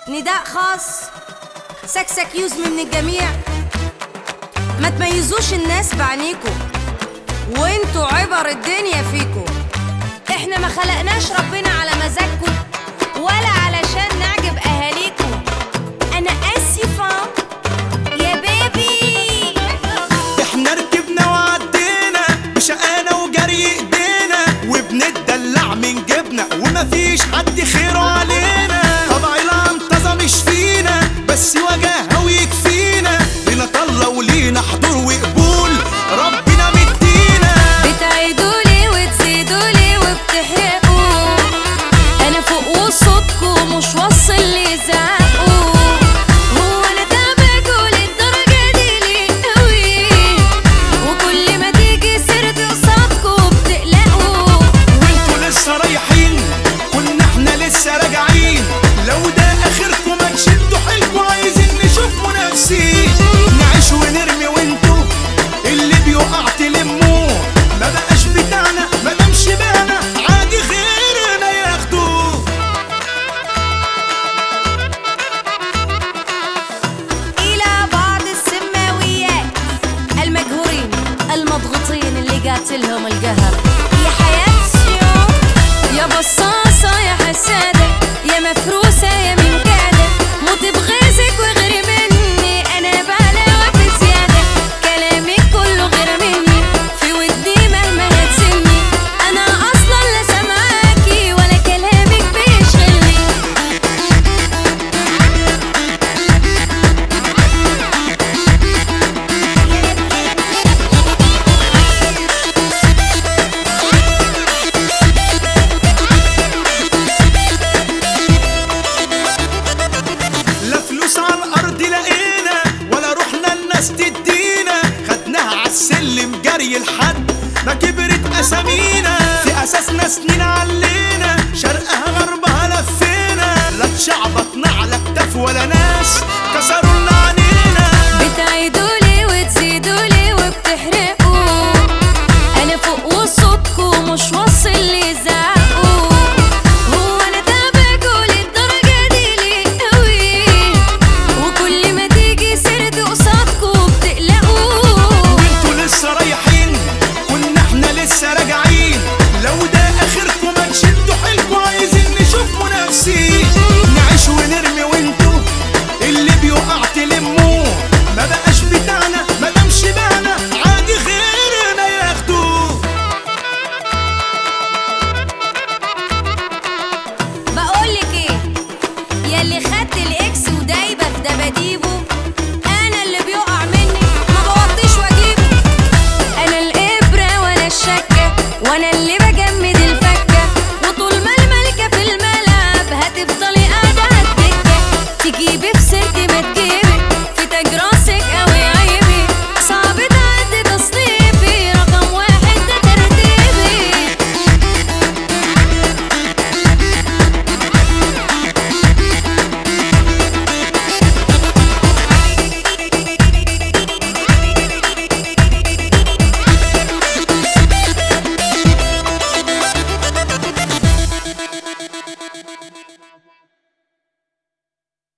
نداء خاص سكسك يوزمي من الجميع ما تميزوش الناس بعينيكوا وانتوا عبر الدنيا فيكوا احنا ما خلقناش ربنا على مزاجكوا ولا علشان نعجب اهاليكوا انا اسفه يا بيبي احنا ركبنا وعدينا بشقانا وجري ايدينا وبنتدلع من جبنا ومفيش حد خيره علينا طبع العنطزة مش فينا بس وجاهه ويكفينا لينا طلة ولينا حضور وقبول ربنا مدينا بتعيدولي وتزيدولي وبتحرقوا انا فوق وصوتكوا مش واصل لي زعقوا هو انا تعبكوا للدرجه دي ليه قوي وكل ما تيجي سيرتي قصادكوا بتقلقوا وانتوا لسه رايحين كنا احنا لسه راجعين لو ده اخركم ما تشدوا حيلكوا عايزين نشوف منافسين نعيش ونرمي وانتوا اللي بيقع تلموه ما بقاش بتاعنا ما دامش بانا عادي غيرنا ياخدوه الى بعض السماويات المجهورين المضغوطين اللي جات لهم القهر يا حياة الشيوخ يا بصاصة يا حسادة يا مفروسة يا منكادة موت بغيظك وغير مني أنا بعلاوة بزيادة كلامك كله غير مني في ودني مهما هتسني أنا أصلا لا سامعاكي ولا كلامك بيشغلني لا فلوس على الارض لقينا ولا رحنا الناس تدينا خدناها عالسلم جري لحد ما كبرت اسامينا في اساسنا سنين علينا شرقها غربها لفينا لا اتشعبطنا على كتاف ولا ناس كسروا لنا عنينا بتعيدولي وتزيدولي وبتحرقوا انا فوق وصوتكوا مش واصل لي زعقوا هو انا تعبكوا للدرجه دي ليه قوي وكل ما تيجي سيرتي قصادكوا بتقلقوا وانتوا لسه رايحين كنا احنا لسه راجعين لو ده اخركم ما تشدوا حيلكوا عايزين نشوف منافسين نعيش ونرمي وانتوا اللي بيقع تلموه ما بقاش بتاعنا ما دامش بانا عادي غيرنا ياخدوه بقولك ايه ياللي خدت الاكس ودايبه في دباديبه انا اللي بيقع مني ما بوطيش واجيبه انا الابره وانا الشكه وانا اللي